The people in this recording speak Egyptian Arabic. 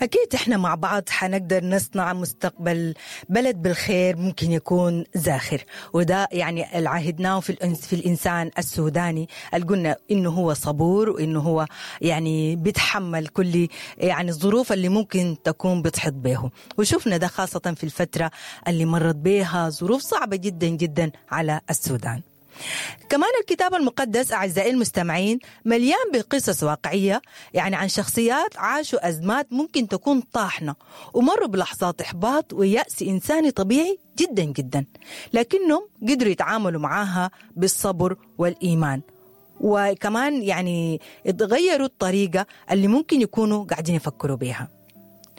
أكيد إحنا مع بعض حنقدر نصنع مستقبل بلد بالخير ممكن يكون زاخر وده يعني اللي عهدناه في, الإنس في الإنسان السوداني اللي قلنا إنه هو صبور وإنه هو يعني بيتحمل كل يعني الظروف اللي ممكن تكون بتحط به وشفنا ده خاصة في الفترة اللي مرت بها ظروف صعبة جدا جدا على السودان كمان الكتاب المقدس أعزائي المستمعين مليان بقصص واقعية يعني عن شخصيات عاشوا أزمات ممكن تكون طاحنة ومروا بلحظات إحباط ويأس إنساني طبيعي جدا جدا لكنهم قدروا يتعاملوا معاها بالصبر والإيمان وكمان يعني اتغيروا الطريقة اللي ممكن يكونوا قاعدين يفكروا بيها